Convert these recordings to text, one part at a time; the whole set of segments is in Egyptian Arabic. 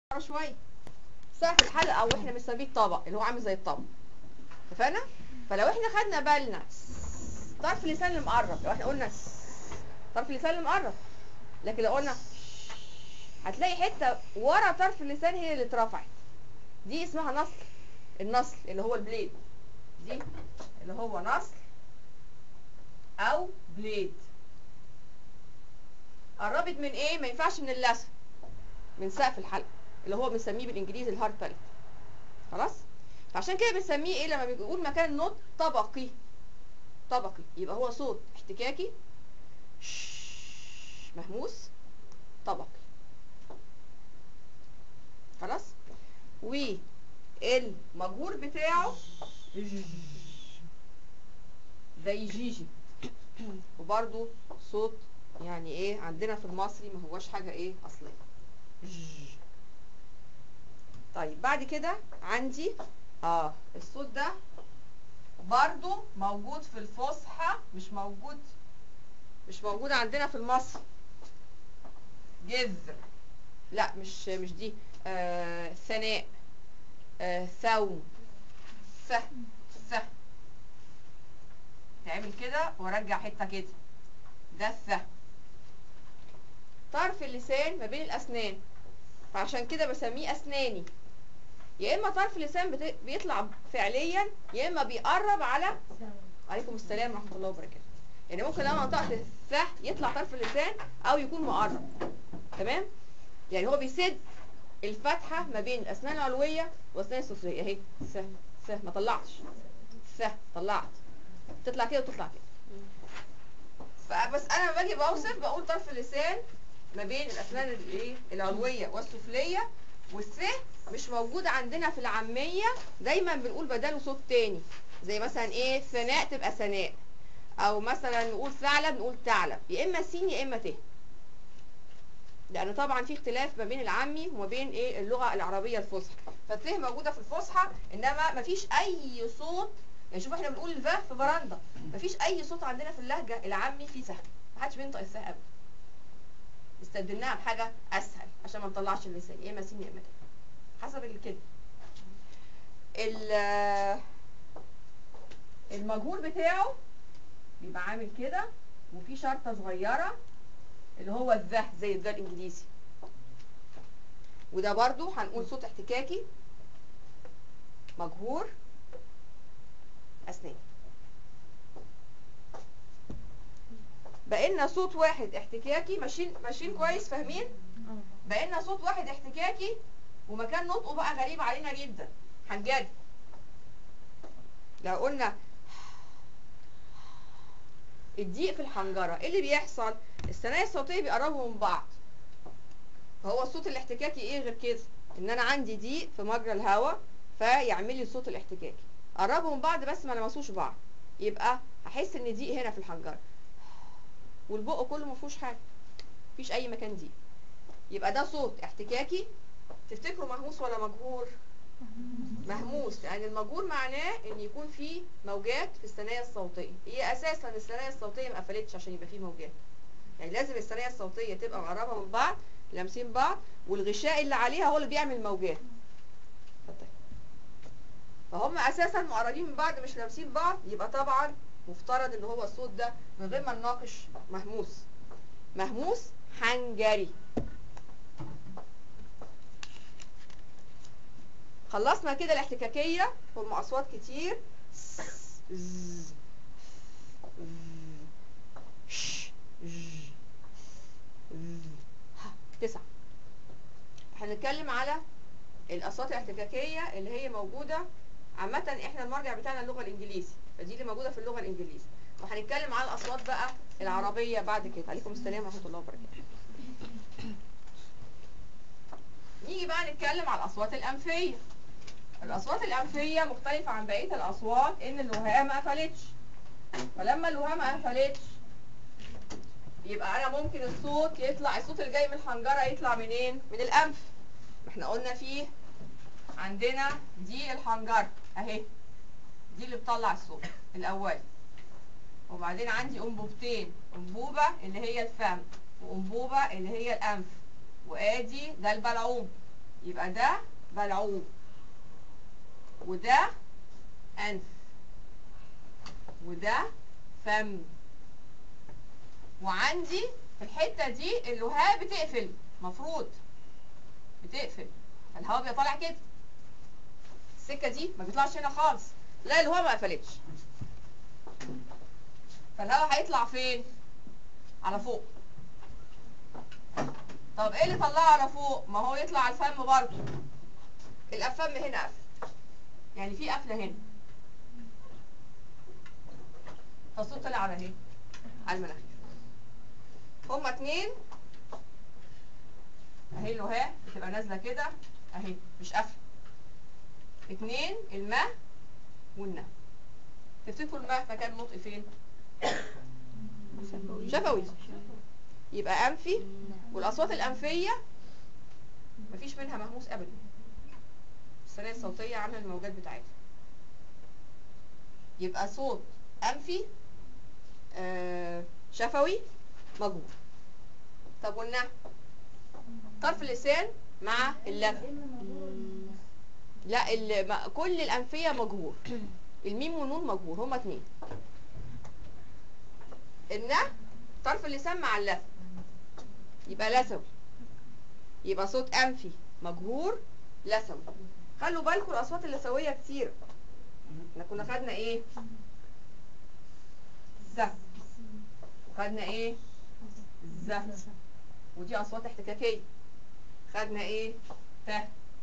شويه سقف الحلقه او احنا بنسميه الطبق اللي هو عامل زي الطبق اتفقنا فلو احنا خدنا بالنا طرف اللسان المقرب لو احنا قلنا طرف اللسان المقرب لكن لو قلنا هتلاقي حته ورا طرف اللسان هي اللي اترفعت دي اسمها نصل النصل اللي هو البليد دي اللي هو نصل او بليد قربت من ايه ما ينفعش من اللثه من سقف الحلقه اللي هو بنسميه بالانجليزي الهارد باليت خلاص فعشان كده بنسميه ايه لما بنقول مكان النطق طبقي طبقي يبقى هو صوت احتكاكي مهموس طبقي خلاص والمجهور بتاعه زي جيجي وبرده صوت يعني ايه عندنا في المصري ما هوش حاجه ايه اصليه طيب بعد كده عندي اه الصوت ده برضو موجود في الفصحى مش موجود مش موجود عندنا في المصري جذر لا مش مش دي آه ثناء آه ثوم س س تعمل كده وارجع حته كده ده الث طرف اللسان ما بين الاسنان فعشان كده بسميه اسناني يا اما طرف اللسان بت... بيطلع فعليا يا اما بيقرب على عليكم السلام ورحمه الله وبركاته يعني ممكن لما نطقت الث يطلع طرف اللسان او يكون مقرب تمام يعني هو بيسد الفتحه ما بين الاسنان العلويه والاسنان السفليه اهي ث ث ما طلعتش ث طلعت تطلع كده وتطلع كده فبس انا لما باجي بوصف بقول طرف اللسان ما بين الاسنان الايه العلويه والسفليه والث مش موجود عندنا في العاميه دايما بنقول بداله صوت تاني زي مثلا ايه ثناء تبقى ثناء او مثلا نقول ثعلب نقول ثعلب يا اما سين يا اما ت لان طبعا في اختلاف ما بين العامي وما بين ايه اللغه العربيه الفصحى فالث موجوده في الفصحى انما مفيش اي صوت يعني شوف احنا بنقول الف في براندا مفيش اي صوت عندنا في اللهجه العامي فيه سهل محدش بينطق الث ابدا استبدلناها بحاجه اسهل عشان ما نطلعش اللسان يا اما سين يا اما ت حسب الكده المجهول بتاعه بيبقى عامل كده وفي شرطه صغيره اللي هو الذ زي الذ الانجليزي وده برضو هنقول صوت احتكاكي مجهور اسنان بقينا صوت واحد احتكاكي ماشيين ماشيين كويس فاهمين بقينا صوت واحد احتكاكي ومكان نطقه بقى غريب علينا جدا هنجري لو قلنا الضيق في الحنجره ايه اللي بيحصل الثنايا الصوتيه بيقربوا من بعض فهو الصوت الاحتكاكي ايه غير كده ان انا عندي ضيق في مجرى الهواء فيعمل لي الصوت الاحتكاكي قربوا من بعض بس ما لمسوش بعض يبقى هحس ان ضيق هنا في الحنجره والبق كله ما فيهوش حاجه مفيش اي مكان ضيق يبقى ده صوت احتكاكي تفتكروا مهموس ولا مجهور مهموس لان يعني المجهور معناه ان يكون في موجات في الثنايا الصوتيه هي اساسا الثنايا الصوتيه ما قفلتش عشان يبقى في موجات يعني لازم الثنايا الصوتيه تبقى مقربه من بعض لامسين بعض والغشاء اللي عليها هو اللي بيعمل موجات فهم اساسا مقربين من بعض مش لامسين بعض يبقى طبعا مفترض ان هو الصوت ده من غير ما نناقش مهموس مهموس حنجري خلصنا كده الاحتكاكية هم أصوات كتير تسعة هنتكلم على الأصوات الاحتكاكية اللي هي موجودة عامة احنا المرجع بتاعنا اللغة الإنجليزي فدي اللي موجودة في اللغة الإنجليزي وهنتكلم على الأصوات بقى العربية بعد كده عليكم السلام ورحمة الله وبركاته نيجي بقى نتكلم على الأصوات الأنفية الأصوات الأنفية مختلفة عن بقية الأصوات إن اللهاء ما قفلتش فلما اللهاء ما قفلتش يبقى أنا ممكن الصوت يطلع الصوت اللي جاي من الحنجرة يطلع منين؟ من الأنف ما احنا قلنا فيه عندنا دي الحنجرة أهي دي اللي بتطلع الصوت الأول وبعدين عندي أنبوبتين أنبوبة اللي هي الفم وأنبوبة اللي هي الأنف وادي ده البلعوم يبقى ده بلعوم وده انف وده فم وعندي في الحته دي اللهاه بتقفل مفروض بتقفل فالهواء بيبقى طالع كده السكه دي ما بيطلعش هنا خالص لا الهواء ما قفلتش فالهواء هيطلع فين على فوق طب ايه اللي طلعه على فوق ما هو يطلع على الفم برضه الافم هنا قفل يعني في قفله هنا فالصوت طلع على ايه على المناخير هما اتنين اهي اللهاه بتبقى نازله كده اهي مش قافله اتنين الماء والنا تفتكروا الماء مكان النطق فين شفوي يبقى انفي والاصوات الانفيه مفيش منها مهموس ابدا السلاسل الصوتيه عامله الموجات بتاعتها يبقى صوت انفي آه شفوي مجهور طب والنع طرف اللسان مع اللف لا ال- ما- كل الانفيه مجهور الميم والنون مجهور هما اتنين النع طرف اللسان مع اللف يبقى لثوي يبقى صوت انفي مجهور لثوي خلوا بالكم الاصوات اللثويه كتير احنا كنا خدنا ايه ز خدنا ايه ز ودي اصوات احتكاكيه خدنا ايه ت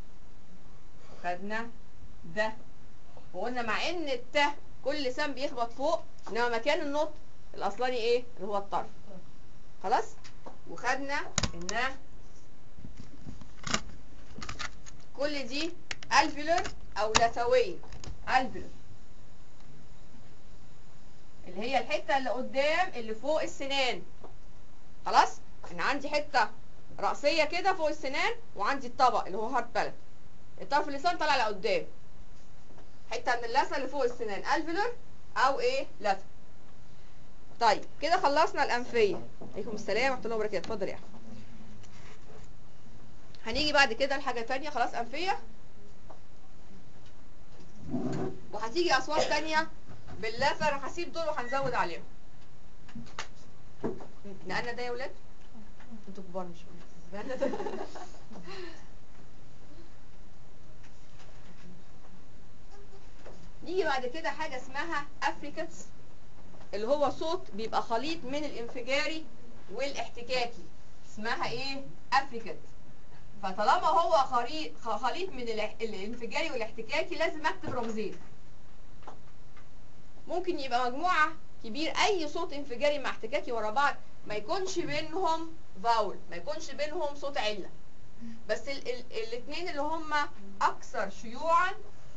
خدنا ذ وقلنا مع ان الت كل لسان بيخبط فوق انما مكان النطق الاصلاني ايه اللي هو الطرف خلاص وخدنا النا كل دي الفيلر او لثويه الفيلر اللي هي الحته اللي قدام اللي فوق السنان خلاص انا عندي حته رأسيه كده فوق السنان وعندي الطبق اللي هو هارد بالت الطرف اللسان طالع لقدام حته من اللثه اللي فوق السنان الفيلر او ايه لثه طيب كده خلصنا الانفيه عليكم السلام ورحمه الله وبركاته اتفضل يا احمد هنيجي بعد كده لحاجه تانية خلاص انفيه وهتيجي اصوات تانية باللثه انا هسيب دول وهنزود عليهم نقلنا ده يا ولاد انتوا كبار مش نقلنا ده نيجي بعد كده حاجه اسمها افريكاتس اللي هو صوت بيبقى خليط من الانفجاري والاحتكاكي اسمها ايه افريكات فطالما هو خليط خليط من الاح- الانفجاري والاحتكاكي لازم اكتب رمزين ممكن يبقى مجموعه كبير اي صوت انفجاري مع احتكاكي ورا بعض ما يكونش بينهم فاول ما يكونش بينهم صوت عله بس ال ال الاثنين اللي هم اكثر شيوعا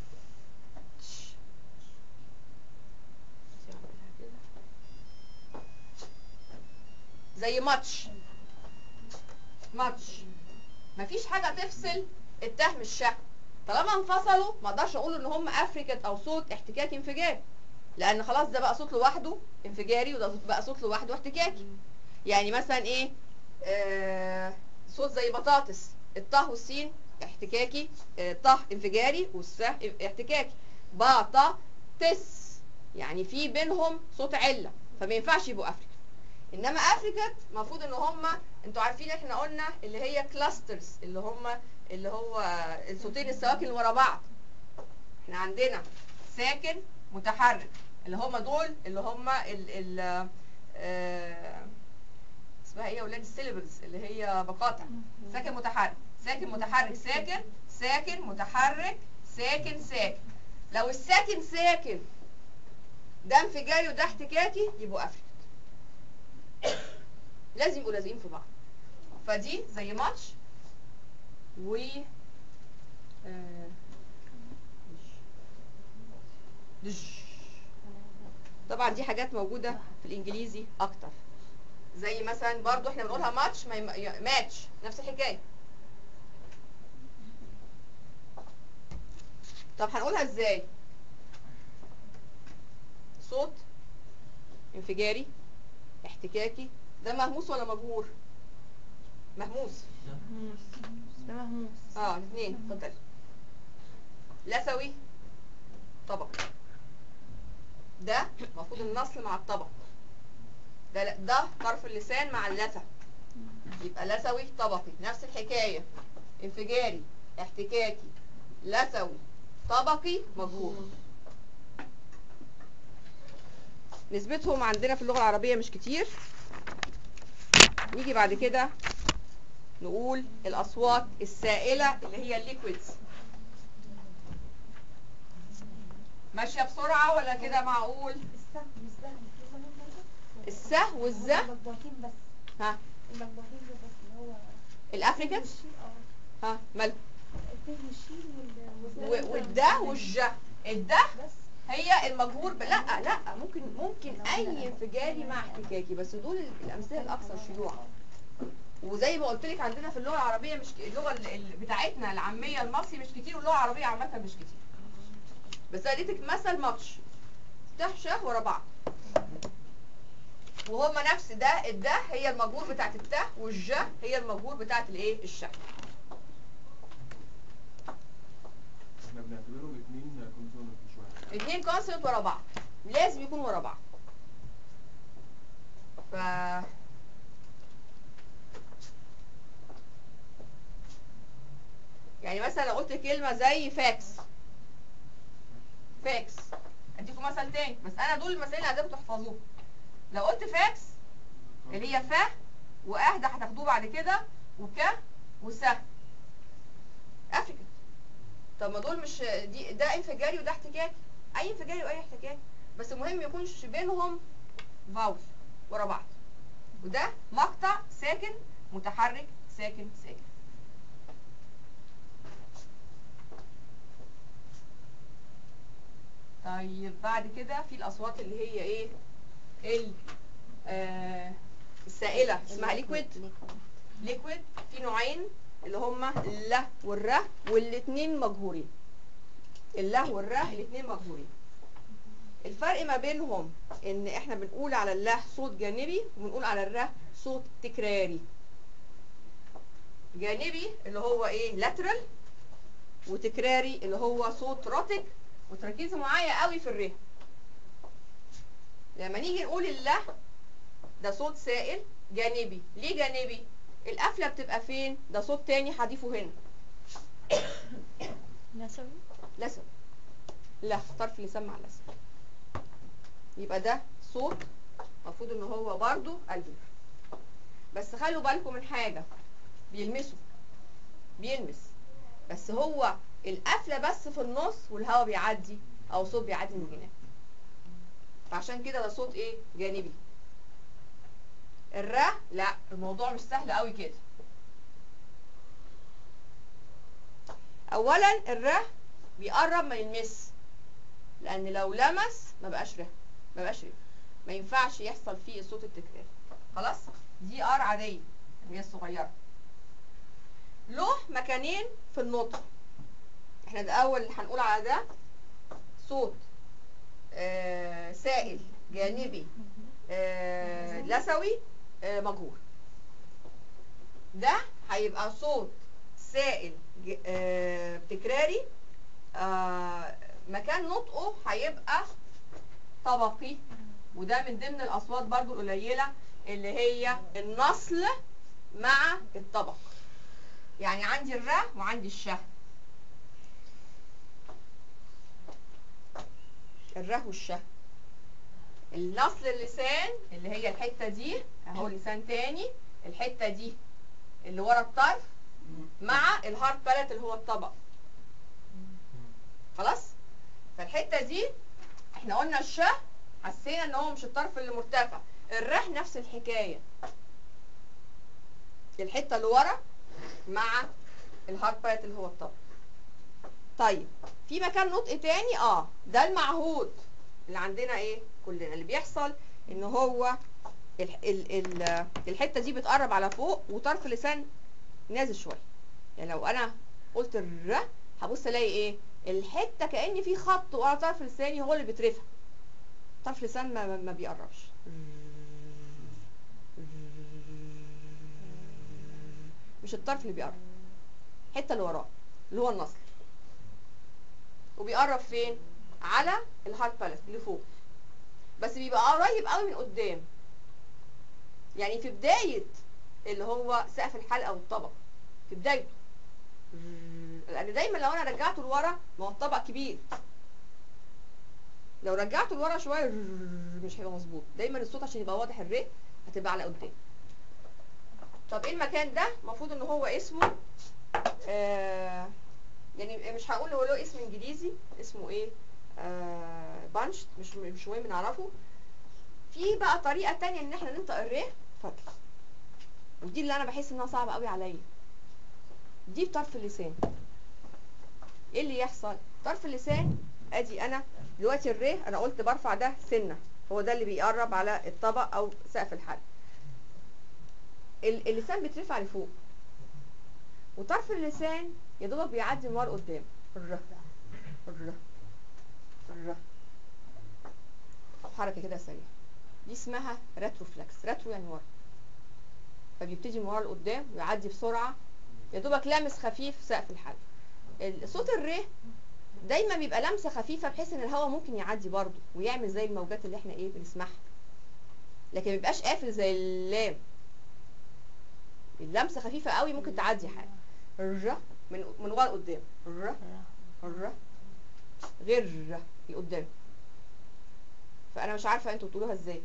زي ماتش ماتش مفيش حاجه تفصل الته من الشه طالما انفصلوا ما اقدرش اقول ان هم افريكات او صوت احتكاكي انفجاري لان خلاص ده بقى صوت لوحده انفجاري وده بقى صوت لوحده احتكاكي يعني مثلا ايه آه صوت زي بطاطس الطه والسين احتكاكي آه، طه انفجاري والسه احتكاكي باطا تس يعني في بينهم صوت عله فما ينفعش يبقوا افريكا انما افريكات المفروض ان هم انتوا عارفين احنا قلنا اللي هي كلاسترز اللي هم اللي هو الصوتين السواكن اللي ورا بعض احنا عندنا ساكن متحرك اللي هم دول اللي هم ال ال آه، اسمها ايه يا اولاد السيلبلز اللي هي مقاطع ساكن متحرك ساكن متحرك ساكن ساكن متحرك ساكن ساكن لو الساكن ساكن ده انفجاري وده احتكاكي يبقوا افريكا لازم يبقوا لازقين في بعض فدي زي ماتش و آه، دش. طبعا دي حاجات موجودة في الانجليزي اكتر زي مثلا برضو احنا بنقولها ماتش ما يم- ي- ماتش نفس الحكاية طب هنقولها ازاي صوت انفجاري احتكاكي ده مهموس ولا مجهور مهموس ده مهموس اه الاثنين اتفضل لثوي طبق ده المفروض النصل مع الطبق ده ده طرف اللسان مع اللثة يبقى لثوي طبقي نفس الحكاية انفجاري احتكاكي لثوي طبقي مجهور نسبتهم عندنا في اللغة العربية مش كتير نيجي بعد كده نقول الأصوات السائلة اللي هي الليكويدز ماشية بسرعة ولا كده معقول السهم والزهم في زمن برضه؟ السه والزه المطبوعتين بس ها المطبوعتين دول بس اللي هو الافريكانز الشين اه ها مال التين والشين وال- و- والده والجه الده بس هي المجهور ب... لا لا ممكن ممكن اي انفجاري مع احتكاكي بس دول الامثله الاكثر شيوعا وزي ما قلت لك عندنا في اللغه العربيه مش ك- اللغه ال- ال- بتاعتنا العاميه المصري مش كتير واللغه العربيه عامه مش كتير بس انا اديتك مثل ماتش تحشه ورا بعض وهما نفس ده الده هي المجهور بتاعت الته والجه هي المجهور بتاعت الايه الشه احنا بنعتبرهم اتنين كونسونانت مش واحد اتنين كونسونت ورا بعض لازم يكونوا ورا بعض ف يعني مثلا لو قلت كلمة زي فاكس فاكس اديكم مثل تاني بس انا دول المثالين اللي عايزاكم تحفظوهم لو قلت فاكس اللي هي فا واه ده هتاخدوه بعد كده وك وسه افريكا طب ما دول مش دي ده انفجاري وده احتكاكي اي انفجاري واي احتكاكي بس المهم يكونش بينهم فاول ورا بعض وده مقطع ساكن متحرك ساكن ساكن طيب بعد كده في الاصوات اللي هي ايه ال آه السائله اسمها ليكويد ليكويد في نوعين اللي هما اللا والره والاتنين مجهورين اللا والره الاتنين مجهورين الفرق ما بينهم ان احنا بنقول على اللا صوت جانبي وبنقول على الره صوت تكراري جانبي اللي هو ايه لاترال وتكراري اللي هو صوت راتج وتركزوا معايا قوي في الره لما نيجي نقول اللا ده صوت سائل جانبي ليه جانبي القفله بتبقى فين ده صوت تاني هضيفه هنا نسوي لسن لا طرف اللسان مع اللسن يبقى ده صوت المفروض ان هو برضو الجر بس خلوا بالكم من حاجه بيلمسوا بيلمس بس هو القفله بس في النص والهواء بيعدي او صوت بيعدي من الجناب فعشان كده ده صوت ايه جانبي الرا لا الموضوع مش سهل قوي كده اولا الره بيقرب ما يلمس لان لو لمس ما بقاش ره ما بقاش ره ما ينفعش يحصل فيه صوت التكرار خلاص دي ار عاديه اللي هي الصغيره له مكانين في النطق احنا ده اول هنقول على ده صوت آه سائل جانبي آه لثوي آه مجهور ده هيبقى صوت سائل ج- آه تكراري آه مكان نطقه هيبقى طبقي وده من ضمن الاصوات برضو القليله اللي هي النصل مع الطبق يعني عندي الراء وعندي الشه الراء والشه النصل اللسان اللي هي الحته دي اهو لسان تاني الحته دي اللي ورا الطرف مع الهارد بالات اللي هو الطبق خلاص فالحته دي احنا قلنا الشه حسينا ان هو مش الطرف اللي مرتفع الرح نفس الحكايه الحته اللي ورا مع الهارد بالات اللي هو الطبق طيب في مكان نطق تاني اه ده المعهود اللي عندنا ايه كلنا اللي بيحصل ان هو ال ال ال الحته دي بتقرب على فوق وطرف اللسان نازل شويه يعني لو انا قلت الر هبص الاقي ايه الحته كان في خط ورا طرف لساني هو اللي بيترفع طرف لسان ما, ما- ما بيقربش مش الطرف اللي بيقرب الحته اللي وراه اللي هو النصل وبيقرب فين على الهارد بالاس اللي فوق بس بيبقى قريب قوي من قدام يعني في بدايه اللي هو سقف الحلقه او الطبق في بدايته لان دايما لو انا رجعته لورا ما هو الطبق كبير لو رجعته لورا شويه مش هيبقى مظبوط دايما الصوت عشان يبقى واضح الري هتبقى على قدام طب ايه المكان ده المفروض ان هو اسمه آه يعني مش هقول هو له اسم انجليزي اسمه ايه آه بانش مش مش مهم نعرفه في بقى طريقه تانية ان احنا ننطق الري اتفضل ودي اللي انا بحس انها صعبه قوي عليا دي بطرف اللسان ايه اللي يحصل طرف اللسان ادي انا دلوقتي الري انا قلت برفع ده سنه هو ده اللي بيقرب على الطبق او سقف الحلق ال- اللسان بيترفع لفوق وطرف اللسان يا دوبك بيعدي من ورا لقدام الر الر الر حركه كده سريعه دي اسمها ريتروفلكس ريترو يعني ورا فبيبتدي من ورا لقدام ويعدي بسرعه يا دوبك لامس خفيف سقف الحلق ال- صوت الري دايما بيبقى لمسه خفيفه بحيث ان الهواء ممكن يعدي برضه ويعمل زي الموجات اللي احنا ايه بنسمعها لكن ما بيبقاش قافل زي اللام اللمسه خفيفه قوي ممكن تعدي حاجه الر من من ورا لقدام الر الر غير الر لقدام فانا مش عارفه انتوا بتقولوها ازاي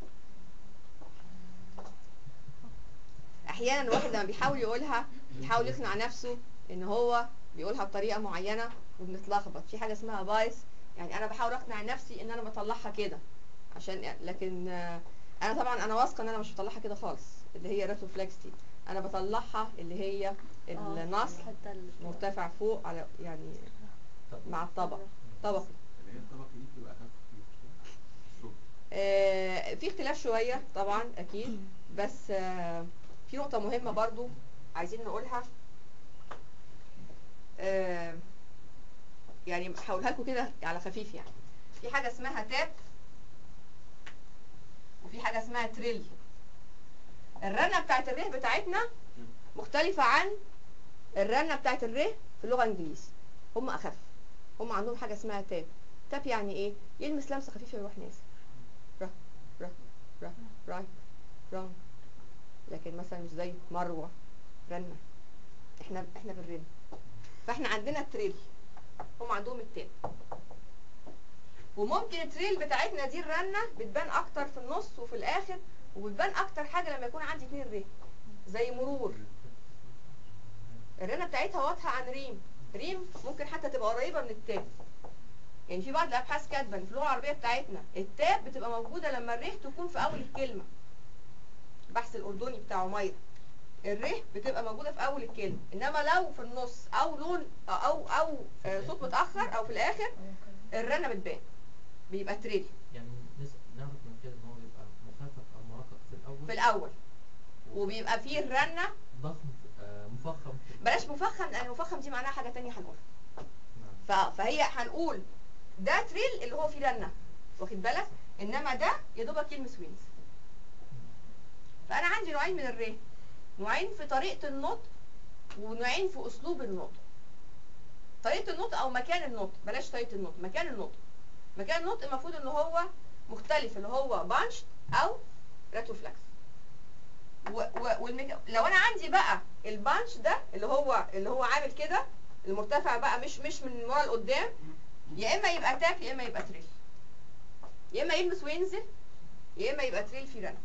احيانا الواحد لما بيحاول يقولها بيحاول يقنع نفسه ان هو بيقولها بطريقه معينه وبنتلخبط في حاجه اسمها بايس يعني انا بحاول اقنع نفسي ان انا بطلعها كده عشان لكن آه، انا طبعا انا واثقه ان انا مش بطلعها كده خالص اللي هي ريتروفلكس دي انا بطلعها اللي هي النص الحته اللي مرتفع فوق على يعني مع الطبق طبق اللي هي الطبق دي بتبقى اخف كتير مش كده؟ الصوت آه، في اختلاف شوية طبعا أكيد بس آه، في نقطة مهمة برضو عايزين نقولها آه، يعني هقولها لكم كده على خفيف يعني في حاجة اسمها تاب وفي حاجة اسمها تريل الرنة بتاعت الره بتاعتنا مختلفة عن الرنة بتاعت الره في اللغة الإنجليزي هم أخف هم عندهم حاجة اسمها تاب تاب يعني إيه؟ يلمس لمسة خفيفة ويروح نازل را را را راي ران لكن مثلا مش زي مروة رنة احنا احنا بنرن فاحنا عندنا التريل هم عندهم التاب وممكن التريل بتاعتنا دي الرنة بتبان اكتر في النص وفي الاخر وبتبان اكتر حاجة لما يكون عندي اتنين ر زي مرور الرنة بتاعتها واضحة عن ريم ريم ممكن حتى تبقى قريبة من التاب يعني في بعض الابحاث كاتبه ان في اللغه العربيه بتاعتنا التاب بتبقى موجوده لما الره تكون في اول الكلمه البحث الاردني بتاع عمير الره بتبقى موجوده في اول الكلمه انما لو في النص او لون او او آه، صوت متاخر او في الاخر الرنه بتبان بيبقى تريل يعني نس- نعرف من كده ان هو بيبقى مخفف او مرقق في الاول في الاول وبيبقى فيه الرنه ضخم في- آه، مفخم في بلاش مفخم لان مفخم دي معناها حاجه تانية هنقولها نعم. ف- فهي هنقول ده تريل اللي هو فيه رنه واخد بالك انما ده يا دوبك يلمس وينز فانا عندي نوعين من الري نوعين في طريقه النطق ونوعين في اسلوب النطق طريقه النطق او مكان النطق بلاش طريقه النطق مكان النطق مكان النطق المفروض ان هو مختلف اللي هو بانش او ريتروفلكس و و والمك... لو انا عندي بقى البانش ده اللي هو اللي هو عامل كده المرتفع بقى مش مش من ورا لقدام يا اما يبقى تاك يا اما يبقى تريل يا اما يلمس وينزل يا اما يبقى تريل في رنة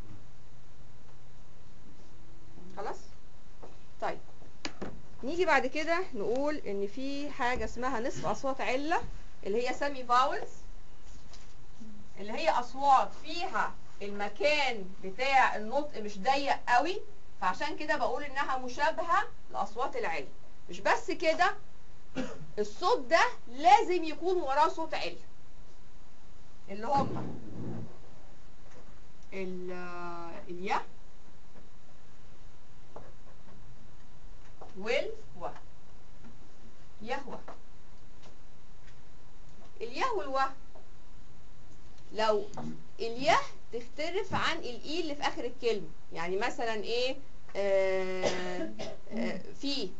خلاص طيب نيجي بعد كده نقول ان في حاجه اسمها نصف اصوات عله اللي هي سامي فاولز اللي هي اصوات فيها المكان بتاع النطق مش ضيق قوي فعشان كده بقول انها مشابهه لاصوات العله مش بس كده الصوت ده لازم يكون وراه صوت عل اللي هم ال اليا وال و يهوى اليا والوا لو اليا تختلف عن الاي اللي في اخر الكلمه يعني مثلا ايه آه آه في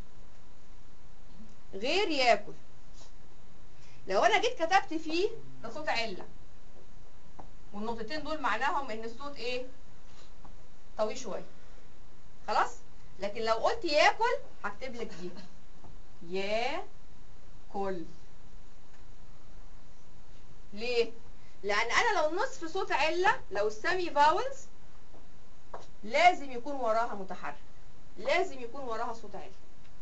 غير ياكل لو انا جيت كتبت فيه ده صوت عله والنقطتين دول معناهم ان الصوت ايه طويل شويه خلاص لكن لو قلت ياكل هكتب لك دي ياكل ليه لان انا لو نصف صوت عله لو السامي فاولز لازم يكون وراها متحرك لازم يكون وراها صوت عالي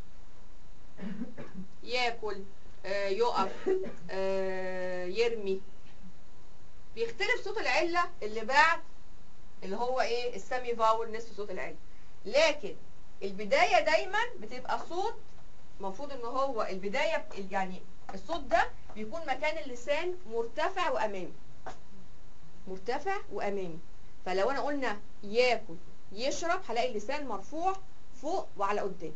ياكل آه، يقف آه، يرمي بيختلف صوت العله اللي بعد اللي هو ايه السامي فاول نصف صوت العله لكن البدايه دايما بتبقى صوت المفروض ان هو البدايه ب- يعني الصوت ده بيكون مكان اللسان مرتفع وامامي مرتفع وامامي فلو انا قلنا ياكل يشرب هلاقي اللسان مرفوع فوق وعلى قدام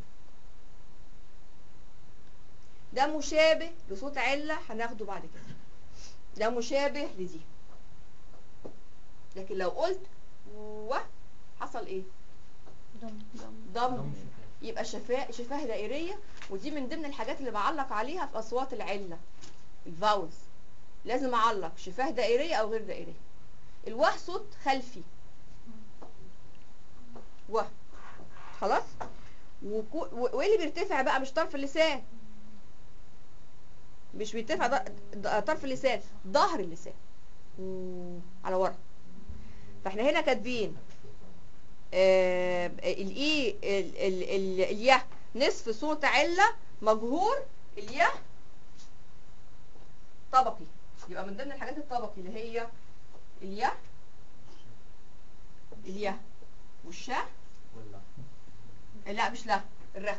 ده مشابه لصوت عله هناخده بعد كده ده مشابه لدي لكن لو قلت و حصل ايه ضم ضم ضم شفاف. يبقى شفاه شفاه دائريه ودي من ضمن الحاجات اللي بعلق عليها في اصوات العله الفاولز لازم اعلق شفاه دائريه او غير دائريه الوه صوت خلفي وه خلاص وكو... و- وايه اللي بيرتفع بقى مش طرف اللسان مش بيرتفع ض... ض... طرف اللسان ظهر اللسان و- على ورا فاحنا هنا كاتبين آه، الاي ال- ال- ال- الياء نصف صوت عله مجهور الياء طبقي يبقى من ضمن الحاجات الطبقي اللي هي الياء الياء والشاء ولا لا مش لا الره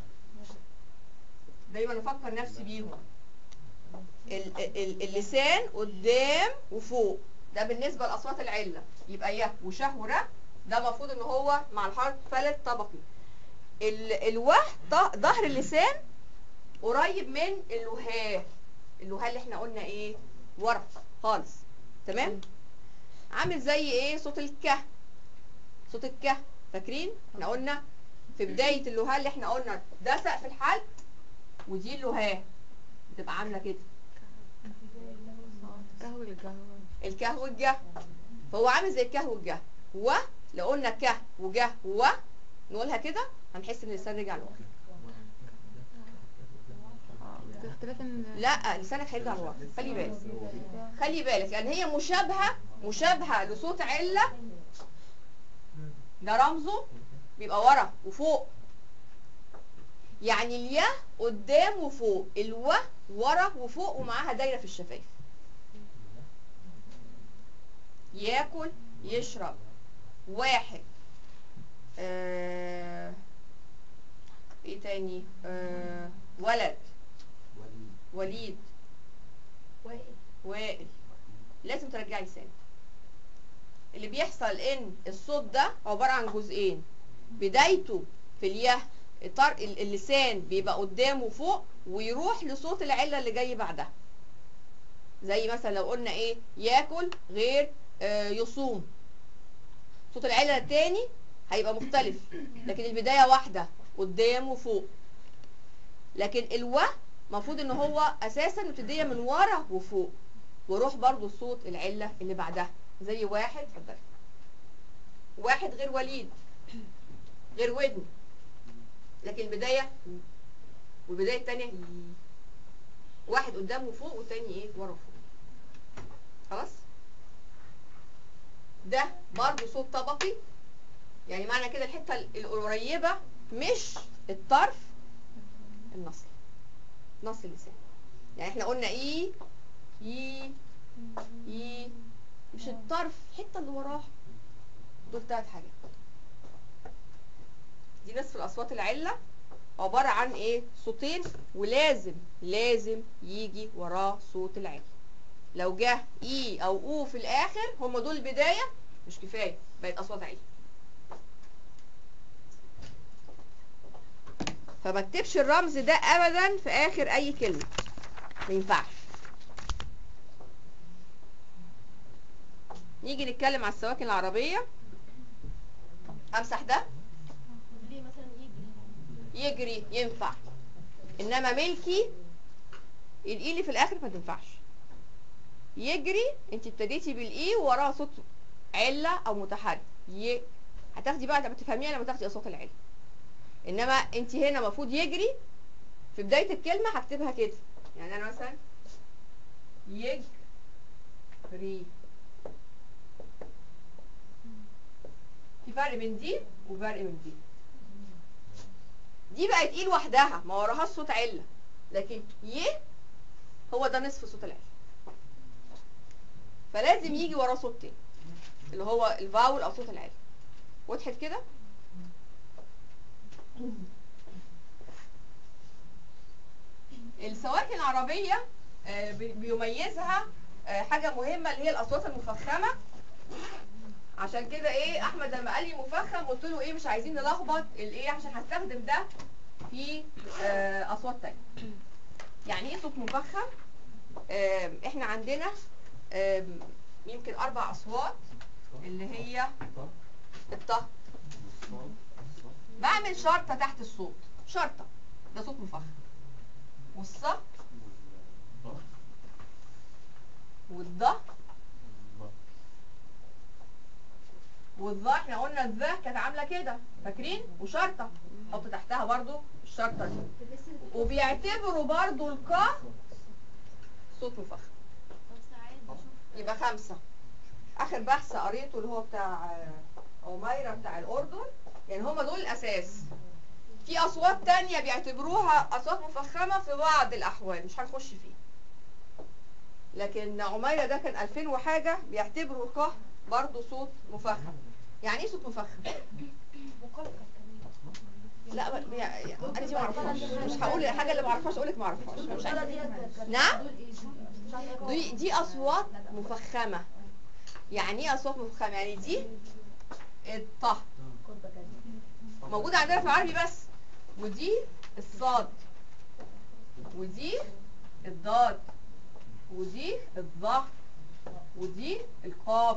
دايما افكر نفسي بيهم ال- ال- اللسان قدام وفوق ده بالنسبه لاصوات العله يبقى يه وشه وره ده المفروض ان هو مع الحرف فلت طبقي ال- الوه ط- ظهر اللسان قريب من اللهاه اللهاه اللي احنا قلنا ايه ورا خالص تمام عامل زي ايه صوت الكه صوت الكه فاكرين احنا قلنا في بدايه اللهاه اللي احنا قلنا ده سقف الحلق ودي اللهاه بتبقى عامله كده قهوة القهوة الكه والجه فهو عامل زي الكه والجه و لو قلنا كه وجه و نقولها كده هنحس ان اللسان رجع لورا اه اختلاف ان لا لسانك هيرجع لورا خلي بالك خلي بالك لان هي مشابهه مشابهه لصوت عله ده رمزه بيبقى ورا وفوق يعني الياء قدام وفوق الو ورا وفوق ومعاها دايره في الشفايف ياكل يشرب واحد آه ايه تاني آه ولد وليد وليد وائل لازم ترجعي لسانك اللي بيحصل ان الصوت ده عباره عن جزئين بدايته في الياه طر... ال- اللسان بيبقى قدامه فوق ويروح لصوت العله اللي جاي بعدها زي مثلا لو قلنا ايه ياكل غير آه يصوم صوت العله التاني هيبقى مختلف لكن البدايه واحده قدام وفوق لكن الو المفروض ان هو اساسا مبتديه من ورا وفوق وروح برضو صوت العله اللي بعدها زي واحد اتفضل واحد غير وليد غير ودن لكن البدايه والبدايه الثانيه واحد قدام وفوق والتاني ايه ورا وفوق خلاص ده برضو صوت طبقي يعني معنى كده الحته القريبه مش الطرف النصل نص اللسان يعني احنا قلنا اي اي اي مش الطرف الحته اللي وراها دول ثلاث حاجات دي نصف الاصوات العله عباره عن ايه صوتين ولازم لازم يجي وراه صوت العله لو جه اي او او في الاخر هم دول البدايه مش كفايه بقت اصوات عله فما اكتبش الرمز ده ابدا في اخر اي كلمه ما ينفعش نيجي نتكلم على السواكن العربيه امسح ده يجري ينفع انما ملكي الاي اللي في الاخر ما تنفعش يجري انت ابتديتي بالاي ووراها صوت عله او متحرك ي... هتاخدي بقى لما تفهميها لما تاخدي اصوات العله انما انت هنا المفروض يجري في بدايه الكلمه هكتبها كده يعني انا مثلا يجري في فرق بين دي وفرق من دي دي بقت ايه لوحدها ما وراهاش صوت عله لكن ي هو ده نصف صوت العله فلازم يجي وراه صوت تاني اللي هو الفاول او صوت العله وضحت كده السواكن العربيه آه، بي- بيميزها آه، حاجه مهمه اللي هي الاصوات المفخمه عشان كده ايه احمد لما قال لي مفخم قلت له ايه مش عايزين نلخبط الايه عشان هستخدم ده في آه، اصوات تانية يعني ايه صوت مفخم آم، احنا عندنا آم، يمكن اربع اصوات اللي هي الط بعمل شرطة تحت الصوت شرطة ده صوت مفخم والص والض والظا احنا قلنا الذا كانت عامله كده فاكرين وشرطه حط تحتها برضو الشرطه دي وبيعتبروا برضو القا صوت مفخم يبقى خمسة آخر بحث قريته اللي هو بتاع آه، عميرة بتاع الأردن يعني هما دول الأساس في أصوات تانية بيعتبروها أصوات مفخمة في بعض الأحوال مش هنخش فيه لكن عميرة ده كان 2000 وحاجة بيعتبروا القه برضه صوت مفخم يعني ايه صوت مفخم؟ لا ب- يعني انا دي ما اعرفهاش مش هقول الحاجه اللي ما اعرفهاش اقول لك ما اعرفهاش مش عارفة. نعم دي دي اصوات مفخمه يعني ايه اصوات مفخمه يعني دي الط موجوده عندنا في العربي بس ودي الصاد ودي الضاد ودي الظا ودي القاف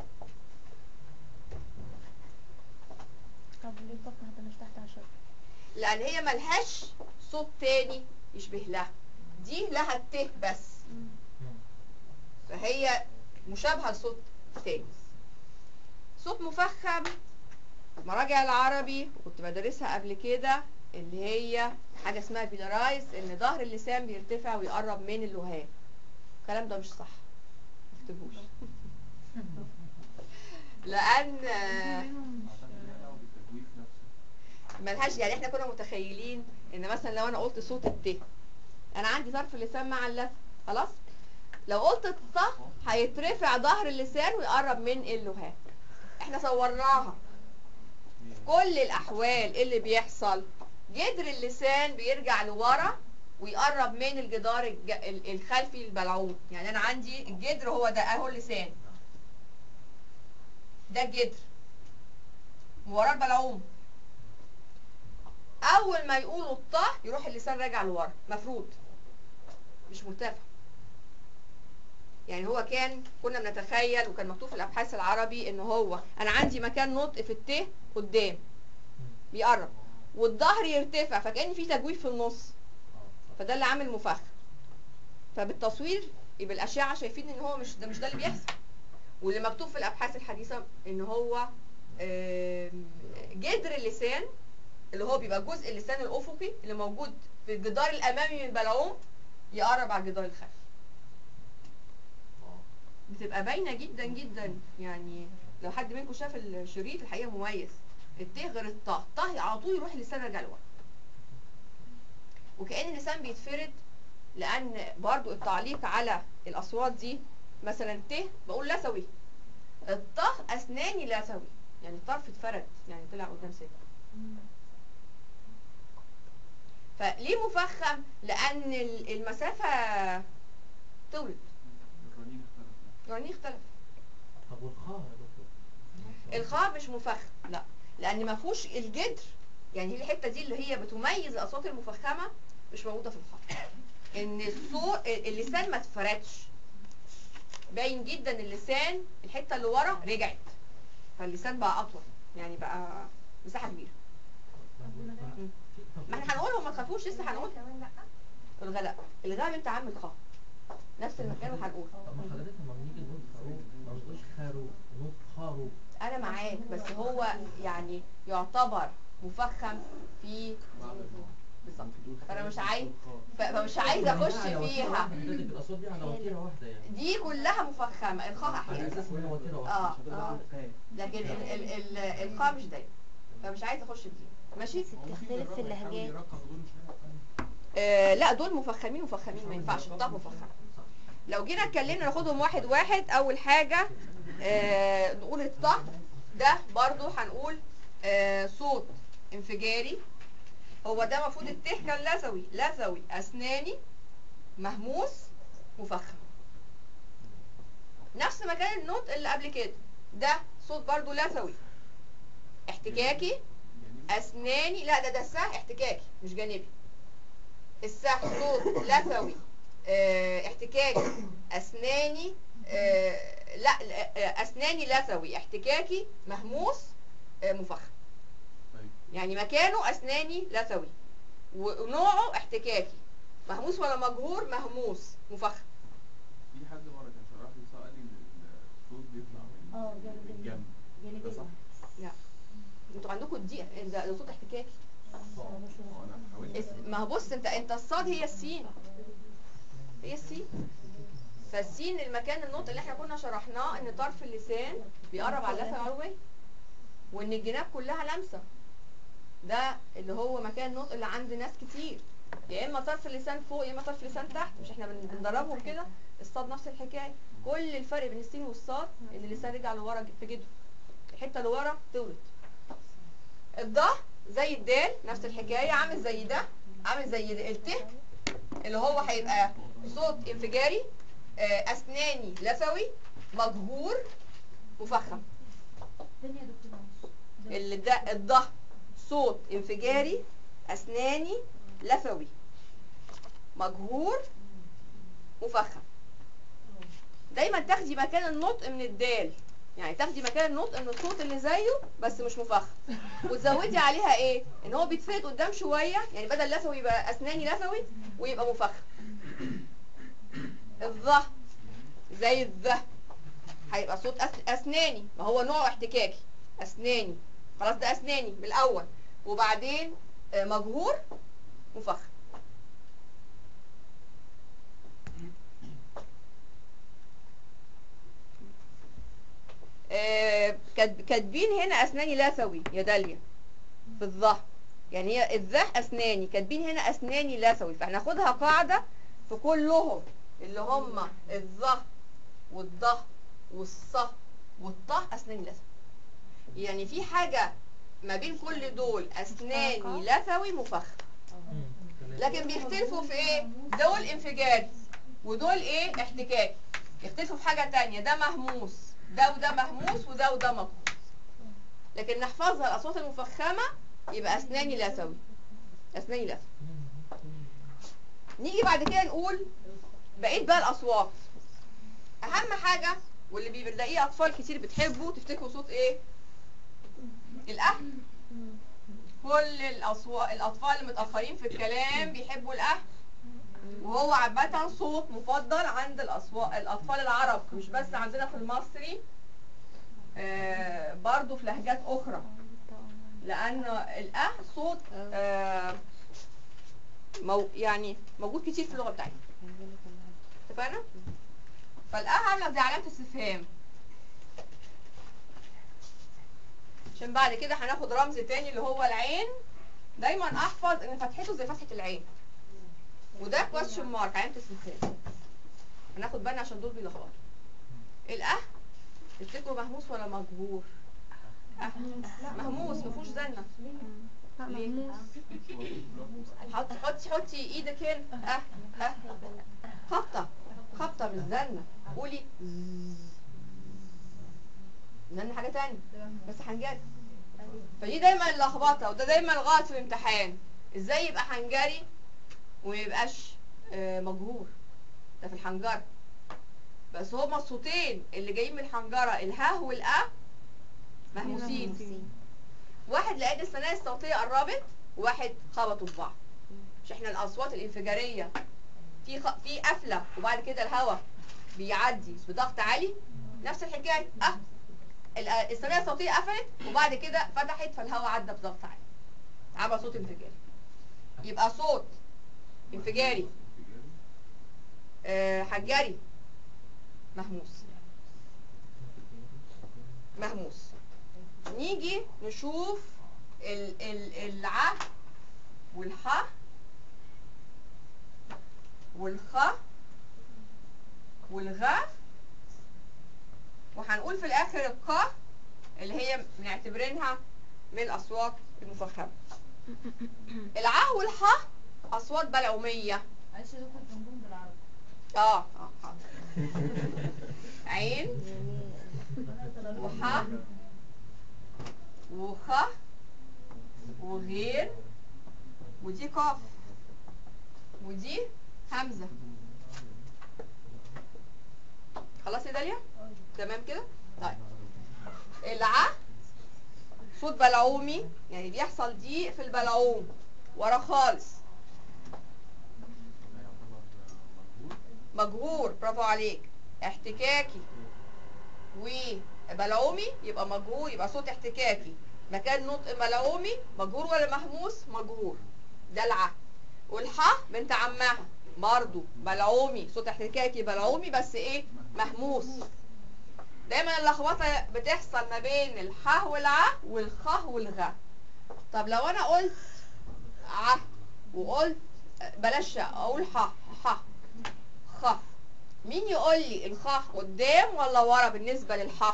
طب ليه الضغط حتى مش تحت عشرة لان هي ملهاش صوت تاني يشبه لها دي لها الت بس فهي مشابهه لصوت تاني صوت مفخم مراجع العربي وكنت بدرسها قبل كده اللي هي حاجه اسمها فيلارايز ان ظهر اللسان بيرتفع ويقرب من اللهاه الكلام ده مش صح ما تكتبوش لان آه، اعتقد ليها دعوه بالتجويف نفسه ملهاش يعني احنا كنا متخيلين ان مثلا لو انا قلت صوت الت انا عندي طرف اللسان مع اللثه خلاص لو قلت الط هيترفع ظهر اللسان ويقرب من اللهاه احنا صورناها في كل الاحوال اللي بيحصل جدر اللسان بيرجع لورا ويقرب من الجدار الج- ال- الخلفي البلعوم يعني انا عندي الجدر هو ده اهو اللسان ده الجدر ووراه البلعوم اول ما يقولوا الطه يروح اللسان راجع لورا مفروض مش مرتفع يعني هو كان كنا بنتخيل وكان مكتوب في الابحاث العربي ان هو انا عندي مكان نطق في الت قدام بيقرب والظهر يرتفع فكأن في تجويف في النص فده اللي عامل مفخم فبالتصوير يبقى الاشعه شايفين ان هو مش ده مش ده اللي بيحصل واللي مكتوب في الابحاث الحديثه ان هو آم، جدر اللسان اللي هو بيبقى جزء اللسان الافقي اللي موجود في الجدار الامامي من البلعوم يقرب على الجدار الخلفي بتبقى باينه جدا جدا يعني لو حد منكم شاف الشريط الحقيقه مميز الت غير الطه الطه على طول يروح اللسان راجع لورا وكأن اللسان بيتفرد لأن برضو التعليق على الأصوات دي مثلا ت بقول لثوي الطه أسناني لثوي يعني الطرف اتفرد يعني طلع قدام سنة فليه مفخم؟ لأن ال- المسافة طولت الرنين اختلف يعني اختلف طب والخاء يا دكتور الخاء مش مفخم لا لأن ما فيهوش الجدر يعني هي الحتة دي اللي هي بتميز الأصوات المفخمة مش موجودة في الخاء ان الصوت اللسان ما اتفردش باين جدا اللسان الحته اللي ورا رجعت فاللسان بقى اطول يعني بقى مساحه كبيره في ما احنا هنقولهم ما تخافوش لسه هنقول كمان لا الغاء لا الغاء بنت عم الخاء نفس المكان وهنقول طب ما حضرتك لما بنيجي نقول خروف ما بنقولش خارو نقول خارو انا معاك بس هو يعني يعتبر مفخم في بعد الخاء. بالظبط ممكن تقول فانا مش خارج عايز الخاء. ف- فمش عايزه اخش على وتيرة فيها واحدة حضرتك الاصوات دي على وتيره واحده يعني دي كلها مفخمه الخاء على احيانا اساس ان هي وتيره اه واحده مش هتقدر اه تقول خاء. لكن ال ال ال الخاء مش دايما فمش عايزه اخش في دي ماشي بس بتختلف في يحاول اللهجات يرقق دول شوية. آه لا دول مفخمين مفخمين ما ينفعش نطاق مفخم صح. لو جينا اتكلمنا ناخدهم واحد واحد اول حاجه آه نقول الطه ده برضو هنقول آه صوت انفجاري هو ده المفروض الته كان لثوي لثوي اسناني مهموس مفخم نفس مكان النوت اللي قبل كده ده صوت برضو لثوي احتكاكي يعني اسناني لا ده ده السه احتكاكي مش جانبي السه صوت لثوي اه احتكاكي اسناني اه لا لا، آه، اسناني لثوي احتكاكي مهموس اه مفخم طيب يعني مكانه اسناني لثوي ونوعه احتكاكي مهموس ولا مجهور مهموس مفخم في حد مرة كان شرح لي قال لي إن الصوت بيطلع من اه من جانبية الجنب ده صح؟ جانبية انتوا عندكم الدي ده ده صوت احتكاكي هو أنا حاولت اس- ما هو بص انت انت الصاد هي السين هي السين فالسين المكان النطق اللي احنا كنا شرحناه ان طرف اللسان بيقرب على اللثه العلويه وان الجناب كلها لامسه ده اللي هو مكان النطق اللي عند ناس كتير يا اما طرف اللسان فوق يا اما طرف اللسان تحت مش احنا بن- بندربهم كده الصاد نفس الحكايه كل الفرق بين السين والصاد ان اللسان رجع لورا في جدره الحته اللي ورا تولد الضه زي الدال نفس الحكايه عامل زي ده عامل زي الت اللي هو هيبقى صوت انفجاري آه، اسناني لثوي مجهور مفخم الدنيا يا دكتور معلش اللي ده الضه صوت انفجاري اسناني لثوي مجهور مفخم دايما تاخدي مكان النطق من الدال يعني تاخدي مكان النطق من الصوت اللي زيه بس مش مفخم وتزودي عليها ايه ان هو بيتفرد قدام شويه يعني بدل لثوي يبقى اسناني لثوي ويبقى مفخم الظه زي الذه هيبقى صوت أس- اسناني ما هو نوع احتكاكي اسناني خلاص ده اسناني من الاول وبعدين آه، مجهور مفخم آه، كاتب- كاتبين هنا اسناني لثوي يا داليا في الظه يعني هي الذه اسناني كاتبين هنا اسناني لثوي فهناخدها قاعده في كلهم اللي هم الظه والضه والصه والطه اسناني لثوي يعني في حاجه ما بين كل دول اسناني لثوي مفخم مم. تمام. لكن بيختلفوا في ايه دول انفجاري ودول ايه احتكاكي يختلفوا في حاجه تانية ده مهموس ده وده مهموس وده وده مقهوس لكن نحفظها الاصوات المفخمه يبقى اسناني لثوي اسناني لثوي نيجي بعد كده نقول بقيت بقى الاصوات اهم حاجه واللي بيلاقيه اطفال كتير بتحبه تفتكروا صوت ايه الاه كل الأصوات الأطفال المتأخرين في الكلام بيحبوا الأه وهو عامة صوت مفضل عند الأصوات الأطفال العرب مش بس عندنا في المصري آه برضو في لهجات أخرى لأن الأه صوت آه مو يعني موجود كتير في اللغة بتاعتنا اتفقنا؟ فالأه عاملة زي علامة استفهام عشان بعد كده هناخد رمز تاني اللي هو العين دايما احفظ ان فتحته زي فتحة العين وده كويشن مارك علامة استفهام هناخد بالنا عشان دول بيلخبطوا الاه تفتكروا مهموس ولا مجبور؟ أه. مهموس مفيهوش زنة ليه؟ حطي حطي حطي ايدك هنا اه اه خبطة خبطة مش زنة قولي زنة حاجة تانية بس حنجري فدي دايما اللخبطة وده دايما الغلط في الامتحان ازاي يبقى حنجري وميبقاش آه، مجهور ده في الحنجرة بس هما الصوتين اللي جايين من الحنجرة الها والأ مهموسين واحد لقيت الثنايا الصوتية قربت وواحد خبطوا في بعض مش احنا الاصوات الانفجاريه في خ... في قفله وبعد كده الهواء بيعدي بضغط عالي نفس الحكايه اه ال- الثانيه الصوتيه قفلت وبعد كده فتحت فالهواء عدى بضغط عالي عمل صوت انفجاري يبقى صوت انفجاري آه حجري مهموس مهموس نيجي نشوف ال ال الع والح والخ والغ وهنقول في الاخر الق اللي هي بنعتبرينها من الاصوات المفخمه الع والح اصوات بلعوميه معلش يا دكتور جنبهم بالعربي اه اه حاضر. عين وح وخ وغين ودي قاف ودي همزة خلاص يا داليا تمام كده طيب الع صوت بلعومي يعني بيحصل دي في البلعوم ورا خالص مجهور برافو عليك احتكاكي وبلعومي يبقى مجهور يبقى صوت احتكاكي مكان نطق ملعومي مجهور ولا مهموس مجهور ده الع والح بنت عمها برضو بلعومي صوت احتكاكي بلعومي بس ايه مهموس دايما اللخبطه بتحصل ما بين الح والع والخ والغ طب لو انا قلت ع وقلت بلاش اقول ح ح خ مين يقول لي الخ قدام ولا ورا بالنسبه للح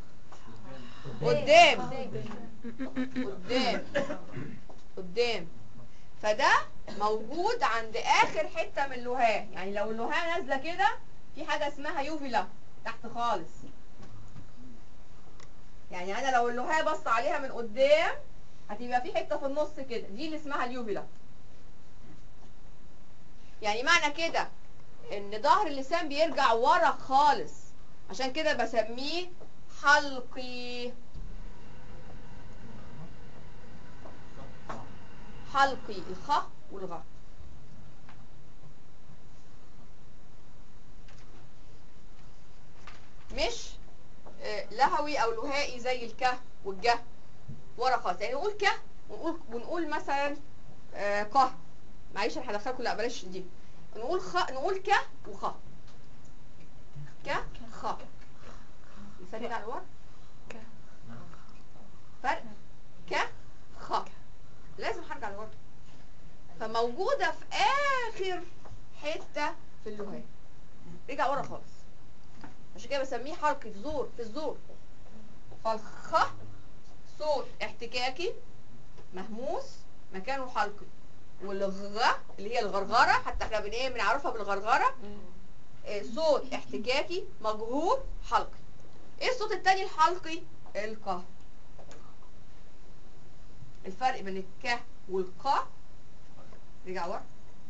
قدام قدام قدام فده موجود عند اخر حته من اللهاه يعني لو اللهاه نازله كده في حاجه اسمها يوفيلا تحت خالص يعني انا لو اللهاه بص عليها من قدام هتبقى في حته في النص كده دي اللي اسمها اليوفيلا يعني معنى كده ان ظهر اللسان بيرجع ورا خالص عشان كده بسميه حلقي حلقي الخ والغ مش آه، لهوي او لهائي زي الك والجه ورا خالص يعني نقول ك ونقول ونقول مثلا آه، ق معلش انا هدخلكم لا بلاش دي نقول خ نقول ك وخ ك خ الفرق على الورق فرق ك خ لازم هرجع لورا فموجوده في اخر حته في اللغات رجع ورا خالص عشان كده بسميه حركي في زور في الزور فالخ صوت احتكاكي مهموس مكانه حلقي والغ اللي هي الغرغره حتى احنا بن ايه بنعرفها بالغرغره آه، صوت احتكاكي مجهور حلقي ايه الصوت التاني الحلقي الق الفرق بين الك والق رجع ورا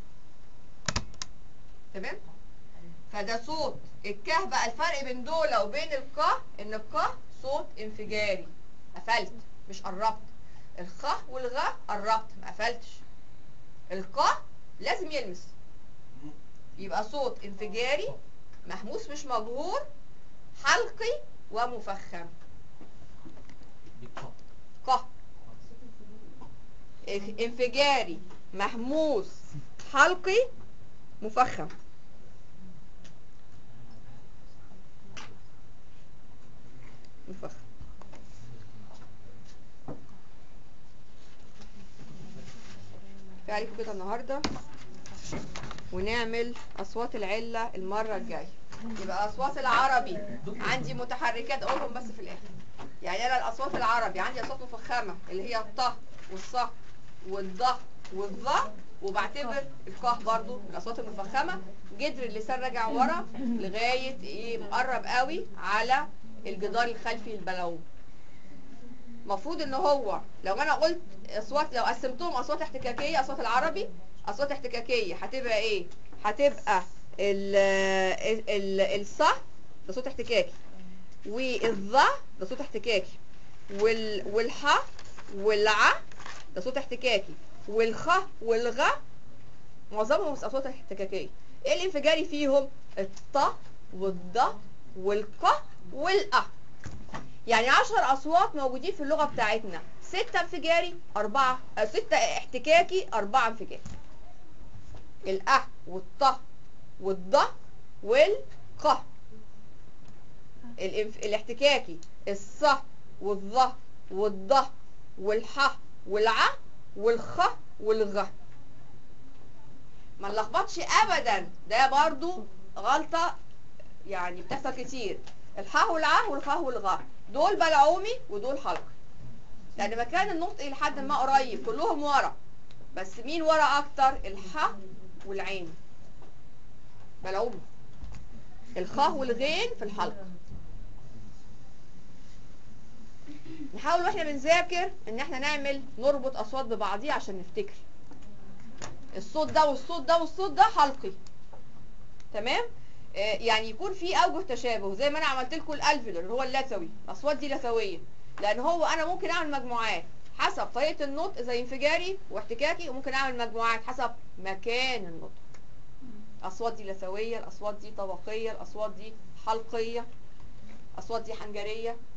تمام فده صوت الكه بقى الفرق بين دول وبين الق ان الق صوت انفجاري قفلت مش قربت الخ والغ قربت ما قفلتش الق لازم يلمس يبقى صوت انفجاري مهموس مش مجهور حلقي ومفخم دي قاف ق انفجاري مهموس حلقي مفخم مفخم كفايه عليكم كده النهارده ونعمل اصوات العله المره الجايه يبقى اصوات العربي عندي متحركات اقولهم بس في الاخر يعني انا الاصوات العربي عندي اصوات مفخمه اللي هي الط والص والض والظ وبعتبر القاف برضو من الاصوات المفخمه جدر اللسان راجع ورا لغايه ايه مقرب قوي على الجدار الخلفي للبلعوم المفروض ان هو لو انا قلت اصوات لو قسمتهم اصوات احتكاكيه اصوات العربي اصوات احتكاكيه هتبقى ايه هتبقى ال ال الص ده صوت احتكاكي والظ ده صوت احتكاكي وال والح والع ده صوت احتكاكي والخ والغ معظمهم اصوات احتكاكيه ايه الانفجاري فيهم الط والض والق والأ يعني عشر أصوات موجودين في اللغة بتاعتنا ستة انفجاري أربعة آه، ستة احتكاكي أربعة انفجاري الأ والط والض والق الانف... الاحتكاكي الص والظ والض والح والع والخ والغ ما نلخبطش ابدا ده برضو غلطة يعني بتحصل كتير الح والع والخ والغ دول بلعومي ودول حلقي لان مكان النطق لحد ما قريب كلهم ورا بس مين ورا اكتر الح والعين بلعومي الخ والغين في الحلقة نحاول واحنا بنذاكر ان احنا نعمل نربط اصوات ببعضيها عشان نفتكر الصوت ده والصوت ده والصوت ده حلقي تمام آه يعني يكون في اوجه تشابه زي ما انا عملت لكم الالفيولر اللي هو اللثوي الاصوات دي لثويه لان هو انا ممكن اعمل مجموعات حسب طريقه النطق زي انفجاري واحتكاكي وممكن اعمل مجموعات حسب مكان النطق الاصوات دي لثويه الاصوات دي طبقيه الاصوات دي حلقيه الاصوات دي حنجريه